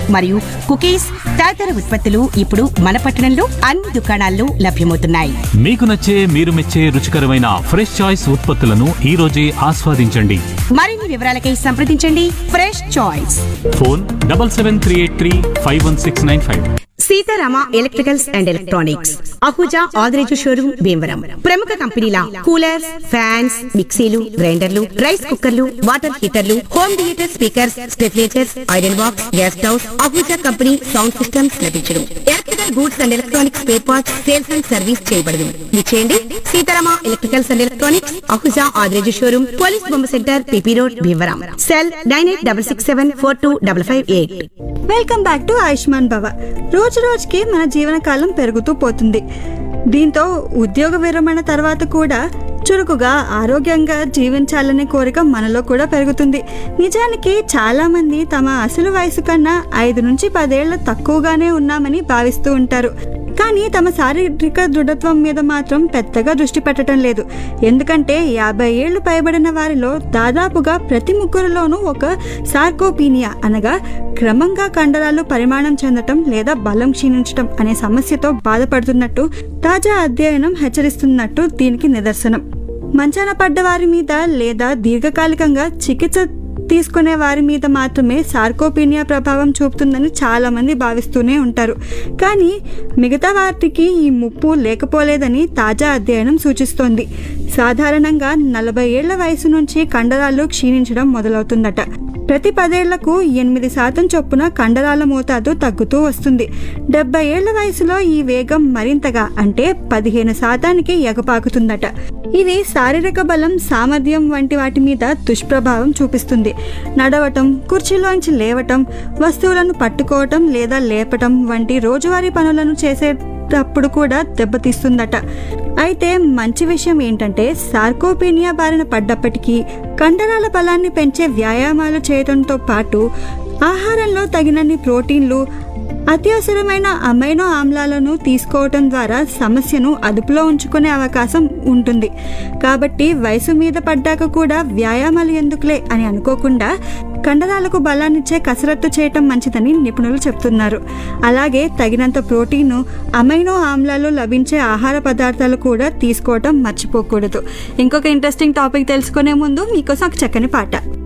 మరియు కుకీస్ తదితర ఉత్పత్తులు ఇప్పుడు మన పట్టణంలో అన్ని దుకాణాల్లో లభ్యమవుతున్నాయి మీకు నచ్చే మీరు మెచ్చే రుచికరమైన ఫ్రెష్ చాయిస్ ఉత్పత్తులను ఈ రోజే ఆస్వాదించండి మరిన్ని వివరాలకై సంప్రదించండి fresh choice phone double seven three eight three five one six nine five Seetharama electricals and electronics Ahuja Adireju showroom Bhimavaram ప్రముఖ కంపెనీల కూలర్స్ ఫ్యాన్స్ మిక్సీలు గ్రైండర్లు రైస్ కుక్కర్లు వాటర్ హీటర్లు హోమ్ థియేటర్ స్పీకర్స్ స్టెఫ్లేచర్స్ iron box gas stoves Ahuja company sound systems లభించడం electrical goods and electronics spare parts sales and service చేయబడదు విచేయండి Seetharama electricals and electronics Ahuja Adireju showroom police బొమ్మ centre PP road Bhimavaram cell nine eight double six seven four two double five eight welcome back to Ayushman Bhava రోజు రోజుకి మన జీవనకాలం పెరుగుతూ పోతుంది దీంతో ఉద్యోగ విరమణ తర్వాత కూడా చురుకుగా ఆరోగ్యంగా జీవించాలనే కోరిక మనలో కూడా పెరుగుతుంది నిజానికి చాలామంది తమ అసలు వయసు కన్నా ఐదు నుంచి పదేళ్ల తక్కువగానే ఉన్నామని భావిస్తూ ఉంటారు కానీ తమ శారీరక దృఢత్వం మీద మాత్రం పెద్దగా దృష్టి పెట్టడం లేదు ఎందుకంటే యాభై ఏళ్లు పైబడిన వారిలో దాదాపుగా ప్రతి ముగ్గురులోనూ ఒక సార్కోపీనియా అనగా క్రమంగా కండరాలు పరిమాణం చెందటం లేదా బలం క్షీణించటం అనే సమస్యతో బాధపడుతున్నట్టు తాజా అధ్యయనం హెచ్చరిస్తున్నట్టు దీనికి నిదర్శనం మంచాన పడ్డ వారి మీద లేదా దీర్ఘకాలికంగా చికిత్స తీసుకునే వారి మీద మాత్రమే సార్కోపీనియా ప్రభావం చూపుతుందని చాలా మంది భావిస్తూనే ఉంటారు కానీ మిగతా వాటికి ఈ ముప్పు లేకపోలేదని తాజా అధ్యయనం సూచిస్తోంది సాధారణంగా నలభై ఏళ్ల వయసు నుంచి కండరాలు క్షీణించడం మొదలవుతుందట ప్రతి పదేళ్లకు ఎనిమిది శాతం చొప్పున కండరాల మోతాదు తగ్గుతూ వస్తుంది డెబ్బై ఏళ్ల వయసులో ఈ వేగం మరింతగా అంటే పదిహేను శాతానికి ఎగపాకుతుందట ఇది శారీరక బలం సామర్థ్యం వంటి వాటి మీద దుష్ప్రభావం చూపిస్తుంది నడవటం కుర్చీలోంచి లేవటం వస్తువులను పట్టుకోవటం లేదా లేపటం వంటి రోజువారీ పనులను చేసేటప్పుడు కూడా దెబ్బతీస్తుందట అయితే మంచి విషయం ఏంటంటే సార్కోపీనియా బారిన పడ్డప్పటికీ కండరాల బలాన్ని పెంచే వ్యాయామాలు చేయడంతో పాటు ఆహారంలో తగినన్ని ప్రోటీన్లు అత్యవసరమైన అమైనో ఆమ్లాలను తీసుకోవటం ద్వారా సమస్యను అదుపులో ఉంచుకునే అవకాశం ఉంటుంది కాబట్టి వయసు మీద పడ్డాక కూడా వ్యాయామాలు ఎందుకులే అని అనుకోకుండా కండరాలకు బలాన్నిచ్చే కసరత్తు చేయటం మంచిదని నిపుణులు చెప్తున్నారు అలాగే తగినంత ప్రోటీను అమైనో ఆమ్లాలు లభించే ఆహార పదార్థాలు కూడా తీసుకోవటం మర్చిపోకూడదు ఇంకొక ఇంట్రెస్టింగ్ టాపిక్ తెలుసుకునే ముందు మీకోసం ఒక చక్కని పాట